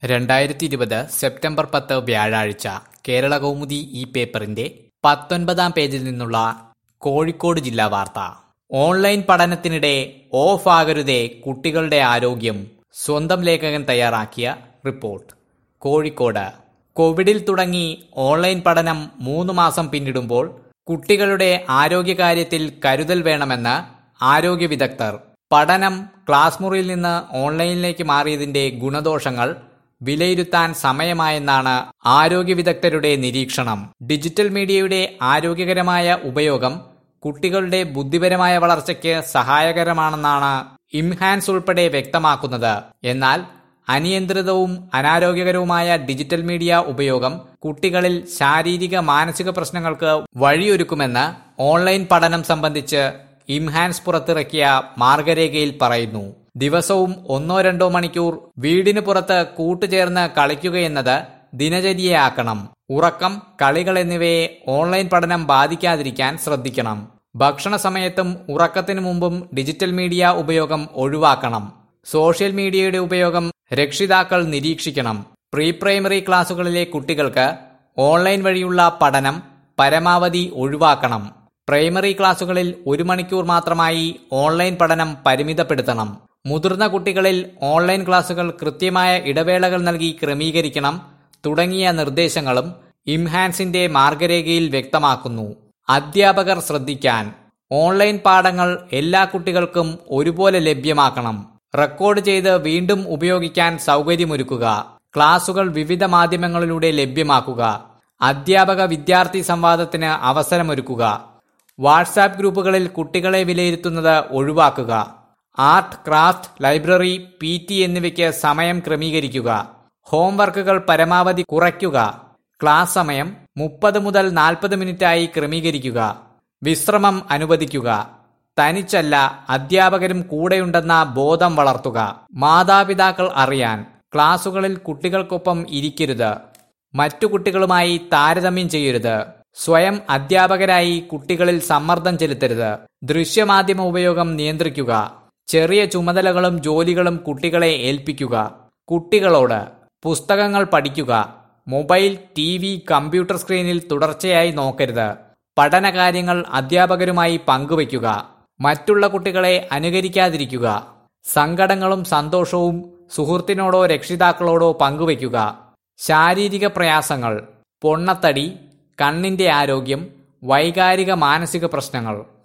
രണ്ടായിരത്തി ഇരുപത് സെപ്റ്റംബർ പത്ത് വ്യാഴാഴ്ച കേരള കൗമുദി ഈ പേപ്പറിന്റെ പത്തൊൻപതാം പേജിൽ നിന്നുള്ള കോഴിക്കോട് ജില്ലാ വാർത്ത ഓൺലൈൻ പഠനത്തിനിടെ ഓഫ് ആകരുതേ കുട്ടികളുടെ ആരോഗ്യം സ്വന്തം ലേഖകൻ തയ്യാറാക്കിയ റിപ്പോർട്ട് കോഴിക്കോട് കോവിഡിൽ തുടങ്ങി ഓൺലൈൻ പഠനം മൂന്ന് മാസം പിന്നിടുമ്പോൾ കുട്ടികളുടെ ആരോഗ്യകാര്യത്തിൽ കരുതൽ വേണമെന്ന് ആരോഗ്യ വിദഗ്ധർ പഠനം ക്ലാസ് മുറിയിൽ നിന്ന് ഓൺലൈനിലേക്ക് മാറിയതിന്റെ ഗുണദോഷങ്ങൾ വിലയിരുത്താൻ സമയമായെന്നാണ് ആരോഗ്യ വിദഗ്ധരുടെ നിരീക്ഷണം ഡിജിറ്റൽ മീഡിയയുടെ ആരോഗ്യകരമായ ഉപയോഗം കുട്ടികളുടെ ബുദ്ധിപരമായ വളർച്ചയ്ക്ക് സഹായകരമാണെന്നാണ് ഇംഹാൻസ് ഉൾപ്പെടെ വ്യക്തമാക്കുന്നത് എന്നാൽ അനിയന്ത്രിതവും അനാരോഗ്യകരവുമായ ഡിജിറ്റൽ മീഡിയ ഉപയോഗം കുട്ടികളിൽ ശാരീരിക മാനസിക പ്രശ്നങ്ങൾക്ക് വഴിയൊരുക്കുമെന്ന് ഓൺലൈൻ പഠനം സംബന്ധിച്ച് ഇംഹാൻസ് പുറത്തിറക്കിയ മാർഗരേഖയിൽ പറയുന്നു ദിവസവും ഒന്നോ രണ്ടോ മണിക്കൂർ വീടിന് പുറത്ത് കൂട്ടുചേർന്ന് കളിക്കുകയെന്നത് ദിനചര്യയാക്കണം ഉറക്കം കളികൾ എന്നിവയെ ഓൺലൈൻ പഠനം ബാധിക്കാതിരിക്കാൻ ശ്രദ്ധിക്കണം ഭക്ഷണ സമയത്തും ഉറക്കത്തിനു മുമ്പും ഡിജിറ്റൽ മീഡിയ ഉപയോഗം ഒഴിവാക്കണം സോഷ്യൽ മീഡിയയുടെ ഉപയോഗം രക്ഷിതാക്കൾ നിരീക്ഷിക്കണം പ്രീ പ്രൈമറി ക്ലാസുകളിലെ കുട്ടികൾക്ക് ഓൺലൈൻ വഴിയുള്ള പഠനം പരമാവധി ഒഴിവാക്കണം പ്രൈമറി ക്ലാസുകളിൽ ഒരു മണിക്കൂർ മാത്രമായി ഓൺലൈൻ പഠനം പരിമിതപ്പെടുത്തണം മുതിർന്ന കുട്ടികളിൽ ഓൺലൈൻ ക്ലാസുകൾ കൃത്യമായ ഇടവേളകൾ നൽകി ക്രമീകരിക്കണം തുടങ്ങിയ നിർദ്ദേശങ്ങളും ഇംഹാൻസിന്റെ മാർഗരേഖയിൽ വ്യക്തമാക്കുന്നു അധ്യാപകർ ശ്രദ്ധിക്കാൻ ഓൺലൈൻ പാഠങ്ങൾ എല്ലാ കുട്ടികൾക്കും ഒരുപോലെ ലഭ്യമാക്കണം റെക്കോർഡ് ചെയ്ത് വീണ്ടും ഉപയോഗിക്കാൻ സൗകര്യമൊരുക്കുക ക്ലാസുകൾ വിവിധ മാധ്യമങ്ങളിലൂടെ ലഭ്യമാക്കുക അധ്യാപക വിദ്യാർത്ഥി സംവാദത്തിന് അവസരമൊരുക്കുക വാട്സാപ്പ് ഗ്രൂപ്പുകളിൽ കുട്ടികളെ വിലയിരുത്തുന്നത് ഒഴിവാക്കുക art craft library P T എന്നിവയ്ക്ക് സമയം ക്രമീകരിക്കുക ഹോംവർക്കുകൾ പരമാവധി കുറയ്ക്കുക ക്ലാസ് സമയം മുപ്പത് മുതൽ നാൽപ്പത് മിനിറ്റായി ക്രമീകരിക്കുക വിശ്രമം അനുവദിക്കുക തനിച്ചല്ല അധ്യാപകരും കൂടെയുണ്ടെന്ന ബോധം വളർത്തുക മാതാപിതാക്കൾ അറിയാൻ ക്ലാസുകളിൽ കുട്ടികൾക്കൊപ്പം ഇരിക്കരുത് മറ്റു കുട്ടികളുമായി താരതമ്യം ചെയ്യരുത് സ്വയം അധ്യാപകരായി കുട്ടികളിൽ സമ്മർദ്ദം ചെലുത്തരുത് ദൃശ്യമാധ്യമ ഉപയോഗം നിയന്ത്രിക്കുക ചെറിയ ചുമതലകളും ജോലികളും കുട്ടികളെ ഏൽപ്പിക്കുക കുട്ടികളോട് പുസ്തകങ്ങൾ പഠിക്കുക മൊബൈൽ ടി വി കമ്പ്യൂട്ടർ സ്ക്രീനിൽ തുടർച്ചയായി നോക്കരുത് പഠനകാര്യങ്ങൾ അധ്യാപകരുമായി പങ്കുവയ്ക്കുക മറ്റുള്ള കുട്ടികളെ അനുകരിക്കാതിരിക്കുക സങ്കടങ്ങളും സന്തോഷവും സുഹൃത്തിനോടോ രക്ഷിതാക്കളോടോ പങ്കുവയ്ക്കുക ശാരീരിക പ്രയാസങ്ങൾ പൊണ്ണത്തടി കണ്ണിന്റെ ആരോഗ്യം വൈകാരിക മാനസിക പ്രശ്നങ്ങൾ